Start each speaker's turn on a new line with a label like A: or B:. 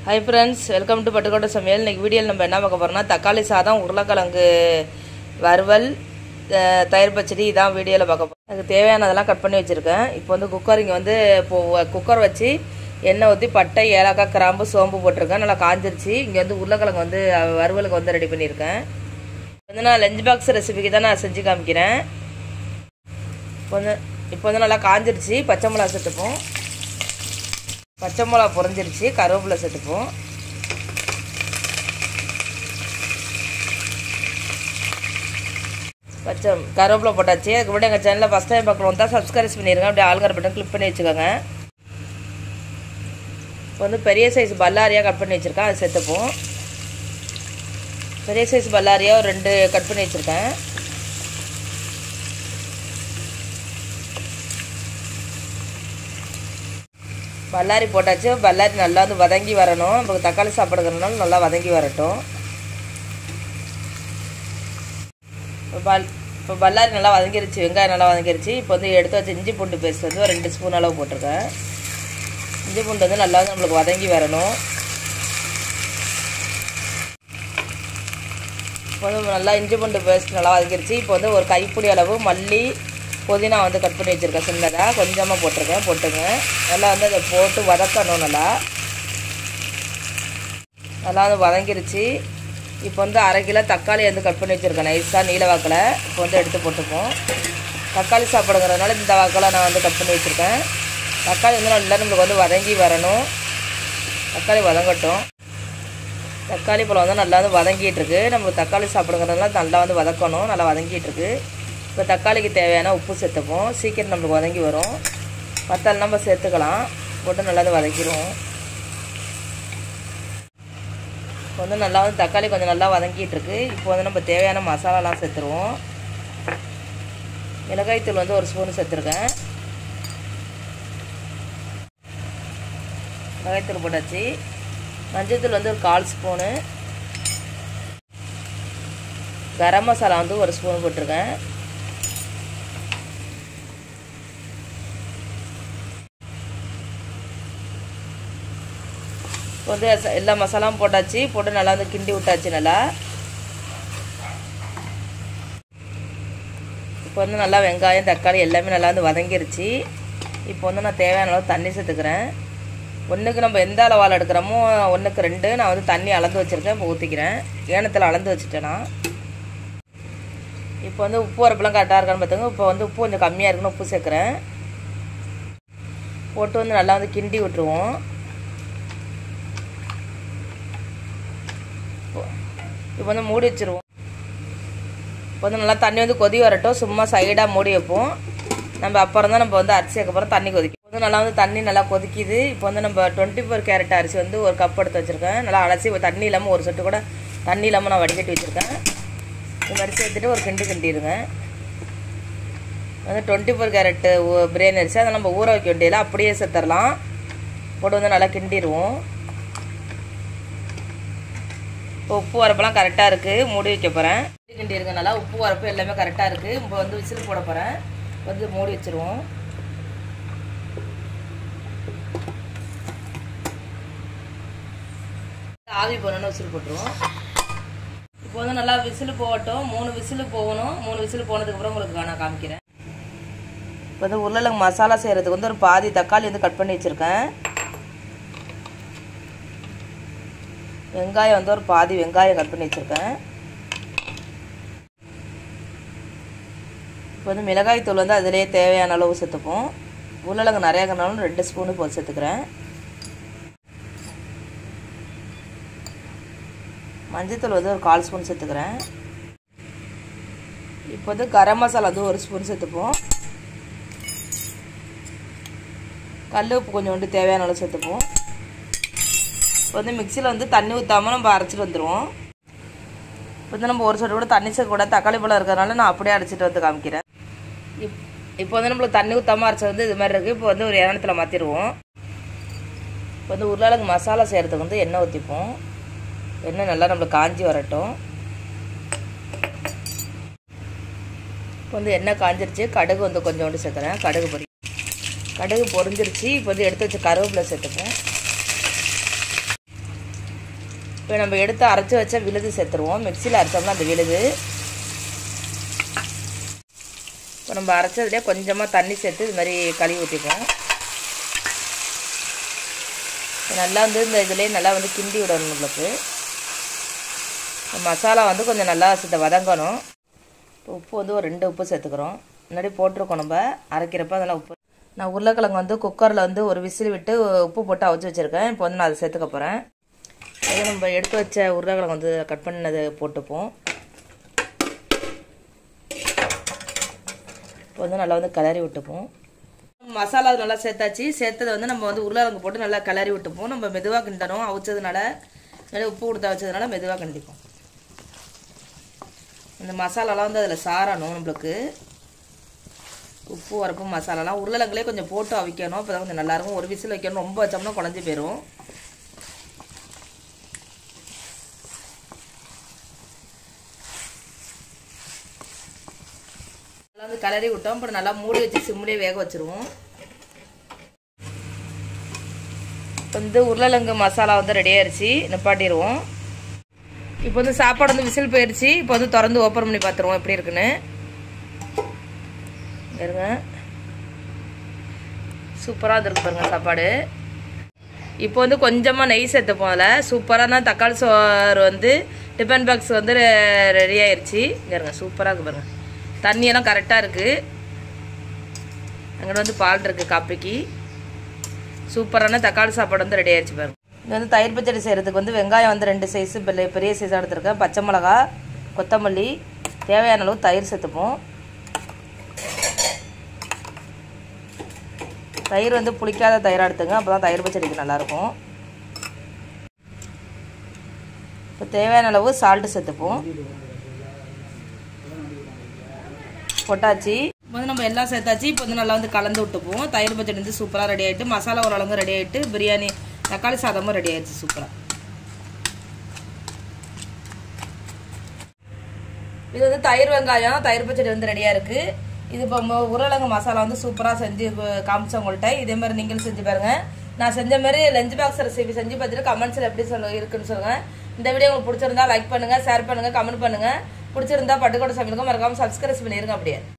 A: high friends welcome to Pattukkottai சமையல் இன்னைக்கு வீடியோவில் நம்ம என்ன பார்க்க போகிறோம்னா தக்காளி சாதம் உருளைக்கிழங்கு வறுவல் அஹ், தயிர் பச்சடி இதான் வீடியோவில் பார்க்க போகிறோம் அதுக்கு தேவையானதெல்லாம் கட் பண்ணி வச்சுருக்கேன் இப்போ வந்து குக்கர் இங்கே வந்து இப்போ குக்கர் வச்சு எண்ணெய் ஊற்றி பட்டை ஏலக்காய் கிராம்பு சோம்பு போட்டிருக்கேன் நல்லா காஞ்சிருச்சு இங்கே வந்து உருளைக்கிழங்கு வந்து அஹ், வறுவலுக்கு வந்து ரெடி பண்ணியிருக்கேன் வந்து நான் லஞ்ச் பாக்ஸ் ரெசிபிக்கு தான் நான் செஞ்சு காமிக்கிறேன் இப்போ வந்து இப்போ வந்து நல்லா காஞ்சிருச்சு பச்சை மிளகா சேர்த்துப்போம் பச்சை மிளகா பொரிஞ்சிருச்சு கருவேப்பிலை சேர்த்துப்போம் பச்சை கருவேப்பிலை போட்டாச்சு அதுக்கு முன்னாடி எங்கள் சேனலில் ஃபஸ்ட் டைம் பார்க்குறோம் தான் சப்ஸ்கிரைப் பண்ணிடுங்க அப்படியே ஆள்கார பட்டன் கிளிக் பண்ணி வச்சுக்கோங்க இப்போ வந்து பெரிய சைஸ் பல்லாரியாக கட் பண்ணி வச்சுருக்கேன் அதை சேர்த்துப்போம் பெரிய சைஸ் பல்லாரியாக ஒரு ரெண்டு கட் பண்ணி வச்சுருக்கேன் பல்லாரி போட்டாச்சு பல்லாரி நல்லா வந்து வதங்கி வரணும் நமக்கு தக்காளி சாப்பிடுறதுனால நல்லா வதங்கி வரட்டும் இப்போ பல் இப்போ பல்லாரி நல்லா வதங்கிருச்சு வெங்காயம் நல்லா வதங்கிருச்சு இப்போ வந்து எடுத்து வச்சு இஞ்சி பூண்டு பேஸ்ட் வந்து ஒரு ரெண்டு ஸ்பூன் அளவு போட்டிருக்கேன் இஞ்சி பூண்டு வந்து நல்லா வந்து நம்மளுக்கு வதங்கி வரணும் இப்போ வந்து நல்லா இஞ்சி பூண்டு பேஸ்ட் நல்லா வதங்கிருச்சு இப்போ வந்து ஒரு கைப்பிடி அளவு மல்லி புதினா வந்து கட் பண்ணி வச்சுருக்கேன் சின்னதாக கொஞ்சமாக போட்டிருக்கேன் போட்டுங்க நல்லா வந்து அதை போட்டு வதக்கணும் நல்லா நல்லா வந்து வதங்கிருச்சு இப்போ வந்து அரை கிலோ தக்காளி வந்து கட் பண்ணி வச்சுருக்கேன் நைஸாக நீல வாக்கில் இப்போ வந்து எடுத்து போட்டுப்போம் தக்காளி சாப்பிடுங்கிறதுனால இந்த வாக்கில் நான் வந்து கட் பண்ணி வச்சுருக்கேன் தக்காளி வந்து நல்லா நம்மளுக்கு வந்து வதங்கி வரணும் தக்காளி வதங்கட்டும் தக்காளி பழம் வந்து நல்லா வந்து வதங்கிட்டு இருக்கு நம்மளுக்கு தக்காளி சாப்பிடுங்கிறதுனால நல்லா வந்து வதக்கணும் நல்லா வதங்கிட்டு இருக்கு இப்போ தக்காளிக்கு தேவையான உப்பு சேர்த்துப்போம் சீக்கிரம் நம்மளுக்கு வதங்கி வரும் பத்தால் நம்ம சேர்த்துக்கலாம் போட்டு நல்லா வந்து வதக்கிடுவோம் இப்போ வந்து நல்லா வந்து தக்காளி கொஞ்சம் நல்லா வதங்கிட்டு இருக்கு இப்போ வந்து நம்ம தேவையான மசாலாலாம் சேர்த்துருவோம் மிளகாய்த்தூள் வந்து ஒரு ஸ்பூன் சேர்த்துருக்கேன் மிளகாய்த்தூள் போட்டாச்சு மஞ்சள்தூள் வந்து ஒரு கால் ஸ்பூனு கரம் மசாலா வந்து ஒரு ஸ்பூன் போட்டிருக்கேன் இப்போ வந்து எச- எல்லா மசாலாவும் போட்டாச்சு போட்டு நல்லா வந்து கிண்டி விட்டாச்சு நல்லா இப்போ வந்து நல்லா வெங்காயம் தக்காளி எல்லாமே நல்லா வந்து வதங்கிருச்சு இப்போ வந்து நான் தேவையான அளவு தண்ணி சேர்த்துக்கிறேன் ஒன்றுக்கு நம்ம எந்த அளவால் எடுக்கிறோமோ ஒன்றுக்கு ரெண்டு நான் வந்து தண்ணி அளந்து வச்சுருக்கேன் இப்போ ஊற்றிக்கிறேன் ஏனத்தில் அளந்து வச்சுட்டேன்னா இப்போ வந்து உப்பு வரப்பெல்லாம் கரெக்டாக இருக்கான்னு பார்த்துங்க இப்போ வந்து உப்பு கொஞ்சம் கம்மியாக இருக்குன்னு உப்பு சேர்க்குறேன் போட்டு வந்து நல்லா வந்து கிண்டி விட்டுருவோம் இப்போ வந்து மூடி வச்சுருவோம் இப்போ வந்து நல்லா தண்ணி வந்து கொதி வரட்டும் சும்மா சைடாக மூடி வைப்போம் நம்ம அப்புறம் தான் நம்ம வந்து அரிசி அப்புறம் தண்ணி கொதிக்கும் இப்போ வந்து நல்லா வந்து தண்ணி நல்லா கொதிக்குது இப்போ வந்து நம்ம டுவெண்ட்டி ஃபோர் கேரட் அரிசி வந்து ஒரு கப் எடுத்து வச்சுருக்கேன் நல்லா அலசி தண்ணி இல்லாமல் ஒரு சொட்டு கூட தண்ணி இல்லாமல் நான் வடிகட்டி வச்சுருக்கேன் இந்த மாதிரி சேர்த்துட்டு ஒரு கிண்டு கிண்டிடுங்க வந்து டுவெண்ட்டி ஃபோர் கேரட்டு பிரியாணி அரிசி அதை நம்ம ஊற வைக்க வேண்டியதில்லை அப்படியே சேர்த்துடலாம் போட்டு வந்து நல்லா கிண்டிடுவோம் இப்போ உப்பு வரப்பெல்லாம் கரெக்டாக இருக்குது மூடி வைக்க போகிறேன் கிண்டி இருக்க நல்லா உப்பு வரப்பு எல்லாமே கரெக்டாக இருக்குது இப்போ வந்து விசில் போட போகிறேன் வந்து மூடி வச்சுருவோம் ஆவி போகணுன்னு விசில் போட்டுருவோம் இப்போ வந்து நல்லா விசில் போகட்டும் மூணு விசில் போகணும் மூணு விசில் போனதுக்கப்புறம் உங்களுக்கு நான் காமிக்கிறேன் இப்போ வந்து உருளைக்கிழங்கு மசாலா செய்கிறதுக்கு வந்து ஒரு பாதி தக்காளி வந்து கட் பண்ணி வச்சுருக்கேன் வெங்காயம் வந்து ஒரு பாதி வெங்காயம் கட் பண்ணி வச்சுருக்கேன் இப்போ வந்து மிளகாய் தூள் வந்து அதிலேயே தேவையான அளவு சேர்த்துப்போம் உருளைக்கிழங்கு நிறையா கனாலும் ரெண்டு ஸ்பூனு போட்டு சேர்த்துக்கிறேன் மஞ்சத்தூள் வந்து ஒரு கால் ஸ்பூன் சேர்த்துக்கிறேன் இப்போ வந்து கரம் மசாலா வந்து ஒரு ஸ்பூன் சேர்த்துப்போம் கல் உப்பு கொஞ்சோண்டு தேவையான அளவு சேர்த்துப்போம் இப்போ வந்து மிக்சியில் வந்து தண்ணி ஊற்றாமல் நம்ம அரைச்சிட்டு வந்துடுவோம் இப்போ வந்து நம்ம ஒரு சொட்டு கூட தண்ணி சேர்க்க கூட தக்காளி பழம் இருக்கிறதுனால நான் அப்படியே அரைச்சிட்டு வந்து காமிக்கிறேன் இப் இப்போ வந்து நம்மளுக்கு தண்ணி ஊற்றாமல் அரைச்சது வந்து இது மாதிரி இருக்குது இப்போ வந்து ஒரு இரணத்தில் மாற்றிடுவோம் இப்போ வந்து உருளைக்கிழங்கு மசாலா செய்கிறதுக்கு வந்து எண்ணெய் ஊற்றிப்போம் எண்ணெய் நல்லா நம்மளுக்கு காஞ்சி வரட்டும் இப்போ வந்து எண்ணெய் காஞ்சிருச்சு கடுகு வந்து கொஞ்சோண்டு சேர்க்குறேன் கடுகு பொரி கடுகு பொரிஞ்சிருச்சு இப்போ வந்து எடுத்து வச்ச கருவேப்பிலை சேர்த்துப்பேன் இப்போ நம்ம எடுத்து அரைச்சி வச்ச விழுது சேர்த்துருவோம் மிக்சியில் அரைச்சோம்னா அந்த விழுது இப்போ நம்ம அரைச்சதுலேயே கொஞ்சமாக தண்ணி சேர்த்து இது மாதிரி கழுவி ஊற்றிப்போம் நல்லா வந்து இந்த இதுலேயே நல்லா வந்து கிண்டி விடணும் நம்மளுக்கு மசாலா வந்து கொஞ்சம் நல்லா சித்த வதங்கணும் இப்போ உப்பு வந்து ஒரு ரெண்டு உப்பு சேர்த்துக்கிறோம் முன்னாடி போட்டிருக்கோம் நம்ம அரைக்கிறப்ப அதெல்லாம் உப்பு நான் உருளைக்கிழங்கு வந்து குக்கரில் வந்து ஒரு விசில் விட்டு உப்பு போட்டு அவிச்சு வச்சுருக்கேன் இப்போ வந்து நான் அதை சேர்த்துக்க போகிறேன் அது நம்ம எடுத்து வச்ச உருளைக்கிழங்கு வந்து கட் பண்ணதை போட்டுப்போம் இப்போ வந்து நல்லா வந்து கிளறி விட்டுப்போம் மசாலா நல்லா சேர்த்தாச்சு சேர்த்ததை வந்து நம்ம வந்து உருளைக்கிழங்கு போட்டு நல்லா கிளறி விட்டுப்போம் நம்ம மெதுவாக கிண்டணும் அவிச்சதுனால நல்லா உப்பு கொடுத்து அவிச்சதுனால மெதுவாக கிண்டிப்போம் இந்த மசாலாலாம் வந்து அதில் சாரணும் நம்மளுக்கு உப்பு உரப்பு மசாலாலாம் உருளைக்கிழங்குலேயே கொஞ்சம் போட்டு அவிக்கணும் அப்போ தான் கொஞ்சம் நல்லாயிருக்கும் ஒரு விசில் வைக்கணும் ரொம்ப வச்சோம்னா குழஞ்சி போயிடும் நல்லா வந்து கிளறி விட்டோம் அப்புறம் நல்லா மூடி வச்சு சிம்லேயே வேக வச்சுருவோம் வந்து உருளைக்கிழங்கு மசாலா வந்து ரெடி ஆயிடுச்சு நிப்பாட்டிடுவோம் இப்போ வந்து சாப்பாடு வந்து விசில் போயிடுச்சு இப்போ வந்து திறந்து ஓப்பன் பண்ணி பார்த்துருவோம் எப்படி இருக்குன்னு இருங்க சூப்பராக இருந்திருக்கு பாருங்க சாப்பாடு இப்போ வந்து கொஞ்சமாக நெய் சேர்த்துப்போம் அதில் சூப்பரான தக்காளி சோறு வந்து டிஃபன் பாக்ஸ் வந்து ரெடி ஆயிடுச்சு இங்கே இருங்க சூப்பராக இருக்கு பாருங்க தண்ணியெல்லாம் கரெக்டாக இருக்குது அங்கே வந்து பால் இருக்குது காப்பிக்கு சூப்பரான தக்காளி சாப்பாடு வந்து ரெடி ஆயிடுச்சு பாருங்க இது வந்து தயிர் பச்சடி செய்கிறதுக்கு வந்து வெங்காயம் வந்து ரெண்டு சைஸு பெரிய பெரிய சைஸாக எடுத்துருக்கேன் பச்சை மிளகா கொத்தமல்லி தேவையான அளவு தயிர் சேர்த்துப்போம் தயிர் வந்து புளிக்காத தயிராக எடுத்துங்க அப்போ தான் தயிர் பச்சடிக்கு நல்லாயிருக்கும் இப்போ தேவையான அளவு சால்ட்டு சேர்த்துப்போம் பொட்டாச்சு இப்போ வந்து நம்ம எல்லாம் சேர்த்தாச்சு இப்போ வந்து நல்லா வந்து கலந்து விட்டுப்போம் தயிர் பச்சடி வந்து சூப்பராக ரெடி ஆகிட்டு மசாலா ஓரளவுக்கு ரெடி ஆகிட்டு பிரியாணி தக்காளி சாதமும் ரெடி ஆயிடுச்சு சூப்பராக இது வந்து தயிர் வெங்காயம் தயிர் பச்சடி வந்து ரெடியாக இருக்குது இது இப்போ உருளைங்க மசாலா வந்து சூப்பராக செஞ்சு காமிச்சேன் உங்கள்கிட்ட இதே மாதிரி நீங்களும் செஞ்சு பாருங்க நான் செஞ்ச மாதிரி லஞ்ச் பாக்ஸ் ரெசிபி செஞ்சு பார்த்துட்டு கமெண்ட்ஸில் எப்படி சொல்ல இருக்குன்னு சொல்லுங்கள் இந்த வீடியோ உங்களுக்கு பிடிச்சிருந்தா லைக் பண்ணுங்கள் ஷேர் பண்ணுங்கள் கமெண்ட் பண்ணுங்கள் பிடிச்சிருந்தா பட்டுக்கோட்டை சமையலுக்கும் மறக்காமல் சப்ஸ்கிரைப் பண்ணிடுங்க அப்படியே